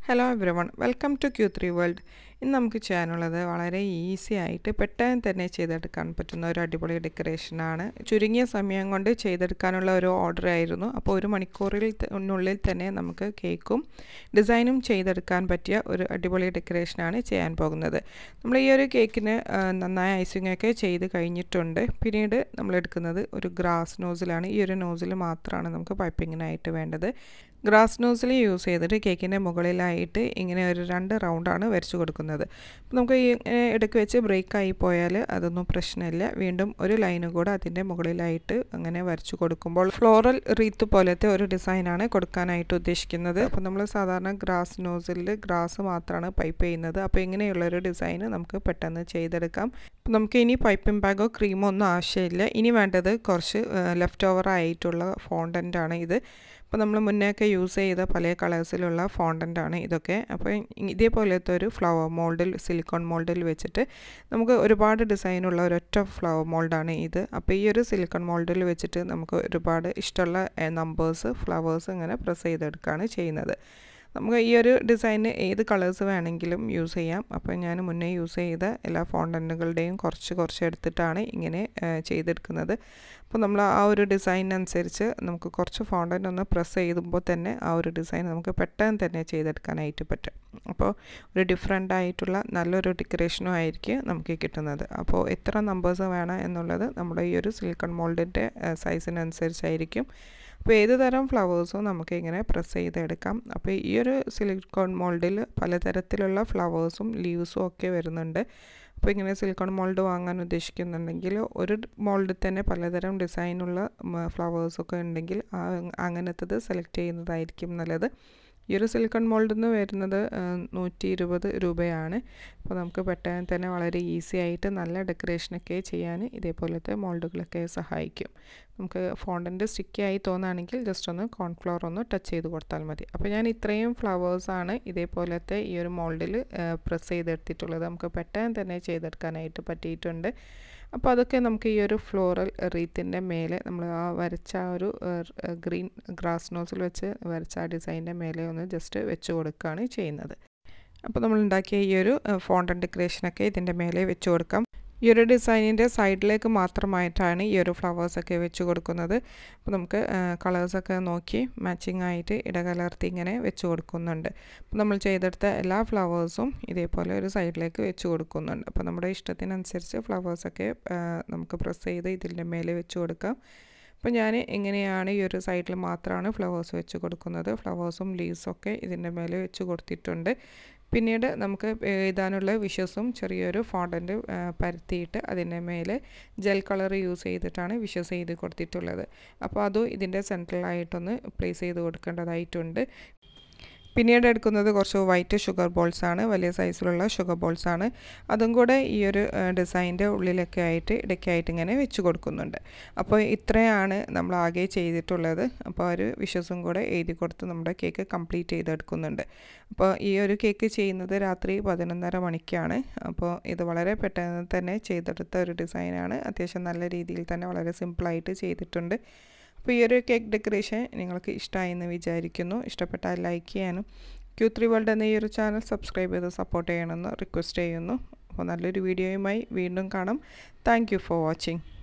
hello everyone welcome to Q three world ഇന്ന് നമുക്ക് ചെയ്യാനുള്ളത് വളരെ ഈസി ആയിട്ട് പെട്ടെന്ന് തന്നെ ചെയ്തെടുക്കാൻ പറ്റുന്ന ഒരു അടിപൊളി ഡെക്കറേഷനാണ് ചുരുങ്ങിയ സമയം കൊണ്ട് ചെയ്തെടുക്കാനുള്ള ഒരു ഓർഡർ ആയിരുന്നു അപ്പോൾ ഒരു മണിക്കൂറിൽ ഉള്ളിൽ തന്നെ നമുക്ക് കേക്കും ഡിസൈനും ചെയ്തെടുക്കാൻ പറ്റിയ ഒരു അടിപൊളി ഡെക്കറേഷനാണ് ചെയ്യാൻ പോകുന്നത് നമ്മൾ ഈ ഒരു കേക്കിന് നന്നായ ഐസിംഗ് ഒക്കെ ചെയ്ത് കഴിഞ്ഞിട്ടുണ്ട് പിന്നീട് നമ്മൾ എടുക്കുന്നത് ഒരു ഗ്രാസ് നോസിലാണ് ഈ ഒരു നോസിൽ മാത്രമാണ് നമുക്ക് പൈപ്പിങ്ങിനായിട്ട് വേണ്ടത് ഗ്രാസ് നോസിൽ യൂസ് ചെയ്തിട്ട് കേക്കിൻ്റെ മുകളിലായിട്ട് ഇങ്ങനെ ഒരു രണ്ട് റൗണ്ടാണ് വരച്ചു കൊടുക്കുന്നത് അപ്പോൾ നമുക്ക് ഈ ഇടയ്ക്ക് വെച്ച് ബ്രേക്ക് ആയി പോയാൽ അതൊന്നും പ്രശ്നമില്ല വീണ്ടും ഒരു ലൈനും കൂടെ അതിൻ്റെ മുകളിലായിട്ട് അങ്ങനെ വരച്ചു കൊടുക്കുമ്പോൾ ഫ്ലോറൽ റീത്ത് പോലത്തെ ഒരു ഡിസൈനാണ് കൊടുക്കാനായിട്ട് ഉദ്ദേശിക്കുന്നത് അപ്പോൾ നമ്മൾ സാധാരണ ഗ്രാസ് നോസിൽ ഗ്രാസ് മാത്രമാണ് പൈപ്പ് ചെയ്യുന്നത് അപ്പോൾ ഇങ്ങനെയുള്ളൊരു ഡിസൈൻ നമുക്ക് പെട്ടെന്ന് ചെയ്തെടുക്കാം അപ്പോൾ നമുക്ക് ഇനി പൈപ്പിംഗ് ബാഗോ ക്രീമോ ഒന്നും ആവശ്യമില്ല ഇനി വേണ്ടത് കുറച്ച് ലെഫ്റ്റ് ഓവർ ആയിട്ടുള്ള ഫോണ്ടൻ്റാണ് ഇത് അപ്പോൾ നമ്മൾ മുന്നേ ഒക്കെ യൂസ് ചെയ്ത പല കളേഴ്സിലുള്ള ഫോണ്ടൻ്റാണ് ഇതൊക്കെ അപ്പോൾ ഇതേപോലത്തെ ഒരു ഫ്ലവർ മോൾഡിൽ സിലിക്കോൺ മോൾഡിൽ വെച്ചിട്ട് നമുക്ക് ഒരുപാട് ഡിസൈനുള്ള ഒരൊറ്റ ഫ്ലവർ മോൾഡാണ് ഇത് അപ്പോൾ ഈ ഒരു സിലിക്കോൺ മോൾഡിൽ വെച്ചിട്ട് നമുക്ക് ഒരുപാട് ഇഷ്ടമുള്ള നമ്പേഴ്സ് ഫ്ലവേഴ്സ് ഇങ്ങനെ പ്രസ് ചെയ്തെടുക്കുകയാണ് ചെയ്യുന്നത് നമുക്ക് ഈ ഒരു ഡിസൈന് ഏത് കളേഴ്സ് വേണമെങ്കിലും യൂസ് ചെയ്യാം അപ്പോൾ ഞാൻ മുന്നേ യൂസ് ചെയ്ത എല്ലാ ഫോണ്ടൻറ്റുകളുടെയും കുറച്ച് കുറച്ച് എടുത്തിട്ടാണ് ഇങ്ങനെ ചെയ്തെടുക്കുന്നത് അപ്പോൾ നമ്മൾ ആ ഒരു ഡിസൈൻ അനുസരിച്ച് നമുക്ക് കുറച്ച് ഫോണ്ടൻ്റ് ഒന്ന് പ്രസ് ചെയ്യുമ്പോൾ തന്നെ ആ ഒരു ഡിസൈൻ നമുക്ക് പെട്ടെന്ന് തന്നെ ചെയ്തെടുക്കാനായിട്ട് പറ്റും അപ്പോൾ ഒരു ഡിഫറെൻ്റ് ആയിട്ടുള്ള നല്ലൊരു ഡെക്കറേഷനും ആയിരിക്കും നമുക്ക് കിട്ടുന്നത് അപ്പോൾ എത്ര നമ്പേഴ്സ് വേണം എന്നുള്ളത് നമ്മുടെ ഈ ഒരു സിലിക്കൺ മോൾഡിൻ്റെ സൈസിനനുസരിച്ചായിരിക്കും അപ്പോൾ ഏത് തരം ഫ്ലവേഴ്സും നമുക്ക് ഇങ്ങനെ പ്രസ് ചെയ്തെടുക്കാം അപ്പോൾ ഈ ഒരു സിലിക്കോൺ മോൾഡിൽ പലതരത്തിലുള്ള ഫ്ലവേഴ്സും ലീവ്സും ഒക്കെ വരുന്നുണ്ട് അപ്പോൾ ഇങ്ങനെ സിലിക്കോൺ മോൾഡ് വാങ്ങാൻ ഉദ്ദേശിക്കുന്നുണ്ടെങ്കിൽ ഒരു മോൾഡിൽ തന്നെ പലതരം ഡിസൈനുള്ള ഫ്ലവേഴ്സൊക്കെ ഉണ്ടെങ്കിൽ അങ്ങനത്തത് സെലക്ട് ചെയ്യുന്നതായിരിക്കും നല്ലത് ഈ ഒരു സിലിക്കൺ മോൾഡിൽ നിന്ന് വരുന്നത് നൂറ്റി ഇരുപത് രൂപയാണ് അപ്പോൾ നമുക്ക് പെട്ടെന്ന് തന്നെ വളരെ ഈസി ആയിട്ട് നല്ല ഡെക്കറേഷനൊക്കെ ചെയ്യാൻ ഇതേപോലത്തെ മോൾഡുകളൊക്കെ സഹായിക്കും നമുക്ക് ഫോണ്ടൻ്റ് സ്റ്റിക്കി ആയി തോന്നുകയാണെങ്കിൽ ജസ്റ്റ് ഒന്ന് കോൺഫ്ലവർ ഒന്ന് ടച്ച് ചെയ്ത് കൊടുത്താൽ മതി അപ്പോൾ ഞാൻ ഇത്രയും ഫ്ലവേഴ്സാണ് ഇതേപോലത്തെ ഈ ഒരു മോൾഡിൽ പ്രസ് ചെയ്തെടുത്തിട്ടുള്ളത് നമുക്ക് പെട്ടെന്ന് തന്നെ ചെയ്തെടുക്കാനായിട്ട് പറ്റിയിട്ടുണ്ട് അപ്പോൾ അതൊക്കെ നമുക്ക് ഈ ഒരു ഫ്ലോറൽ റീത്തിൻ്റെ മേലെ നമ്മൾ ആ വരച്ച ആ ഒരു ഗ്രീൻ ഗ്രാസ് നോസിൽ വെച്ച് വരച്ച ആ ഡിസൈൻ്റെ മേലെ ഒന്ന് ജസ്റ്റ് വെച്ച് കൊടുക്കുകയാണ് ചെയ്യുന്നത് അപ്പോൾ നമ്മൾ ഉണ്ടാക്കിയ ഈ ഒരു ഫോണ്ടൻ ഡെക്കറേഷനൊക്കെ ഇതിൻ്റെ മേലെ വെച്ച് കൊടുക്കാം ഈ ഒരു ഡിസൈനിൻ്റെ സൈഡിലേക്ക് മാത്രമായിട്ടാണ് ഈ ഒരു ഫ്ലവേഴ്സൊക്കെ വെച്ച് കൊടുക്കുന്നത് അപ്പോൾ നമുക്ക് കളേഴ്സൊക്കെ നോക്കി മാച്ചിങ് ആയിട്ട് ഇടകലർത്തി ഇങ്ങനെ വെച്ച് കൊടുക്കുന്നുണ്ട് അപ്പോൾ നമ്മൾ ചെയ്തെടുത്ത എല്ലാ ഫ്ലവേഴ്സും ഇതേപോലെ ഒരു സൈഡിലേക്ക് വെച്ച് കൊടുക്കുന്നുണ്ട് അപ്പോൾ നമ്മുടെ ഇഷ്ടത്തിനനുസരിച്ച് ഫ്ലവേഴ്സൊക്കെ നമുക്ക് പ്രസ് ചെയ്ത് ഇതിൻ്റെ മേലെ വെച്ച് കൊടുക്കാം അപ്പോൾ ഞാൻ എങ്ങനെയാണ് ഈ ഒരു സൈഡിൽ മാത്രമാണ് ഫ്ലവേഴ്സ് വെച്ച് കൊടുക്കുന്നത് ഫ്ലവേഴ്സും ലീവ്സൊക്കെ ഇതിൻ്റെ മേലെ വെച്ച് കൊടുത്തിട്ടുണ്ട് പിന്നീട് നമുക്ക് എഴുതാനുള്ള വിഷസും ചെറിയൊരു ഫോണ്ടൻറ്റ് പരത്തിയിട്ട് അതിൻ്റെ മേലെ ജെൽ കളർ യൂസ് ചെയ്തിട്ടാണ് വിഷസ് ചെയ്ത് കൊടുത്തിട്ടുള്ളത് അപ്പോൾ അതും ഇതിൻ്റെ സെൻട്രലായിട്ടൊന്ന് പ്ലേസ് ചെയ്ത് കൊടുക്കേണ്ടതായിട്ടുണ്ട് പിന്നീട് എടുക്കുന്നത് കുറച്ച് വൈറ്റ് ഷുഗർ ബോൾസ് ആണ് വലിയ സൈസിലുള്ള ഷുഗർ ബോൾസ് ആണ് അതും കൂടെ ഈ ഒരു ഡിസൈൻ്റെ ഉള്ളിലൊക്കെ ആയിട്ട് ഇടയ്ക്കായിട്ട് ഇങ്ങനെ വെച്ച് കൊടുക്കുന്നുണ്ട് അപ്പോൾ ഇത്രയാണ് നമ്മൾ ആകെ ചെയ്തിട്ടുള്ളത് അപ്പോൾ ഒരു വിഷസും കൂടെ എഴുതി കൊടുത്ത് നമ്മുടെ കേക്ക് കംപ്ലീറ്റ് ചെയ്തെടുക്കുന്നുണ്ട് അപ്പോൾ ഈ ഒരു കേക്ക് ചെയ്യുന്നത് രാത്രി പതിനൊന്നര മണിക്കാണ് അപ്പോൾ ഇത് വളരെ പെട്ടെന്ന് തന്നെ ചെയ്തെടുത്ത ഒരു ഡിസൈനാണ് അത്യാവശ്യം നല്ല രീതിയിൽ തന്നെ വളരെ സിമ്പിളായിട്ട് ചെയ്തിട്ടുണ്ട് അപ്പോൾ ഈ ഒരു കേക്ക് ഡെക്കറേഷൻ നിങ്ങൾക്ക് ഇഷ്ടമായി എന്ന് വിചാരിക്കുന്നു ഇഷ്ടപ്പെട്ടാൽ ലൈക്ക് ചെയ്യാനും ക്യൂ ത്രീ വേൾഡ് എന്ന ഈ ഒരു ചാനൽ സബ്സ്ക്രൈബ് ചെയ്ത് സപ്പോർട്ട് ചെയ്യണമെന്ന് റിക്വസ്റ്റ് ചെയ്യുന്നു അപ്പോൾ നല്ലൊരു വീഡിയോയുമായി വീണ്ടും കാണാം താങ്ക് ഫോർ വാച്ചിങ്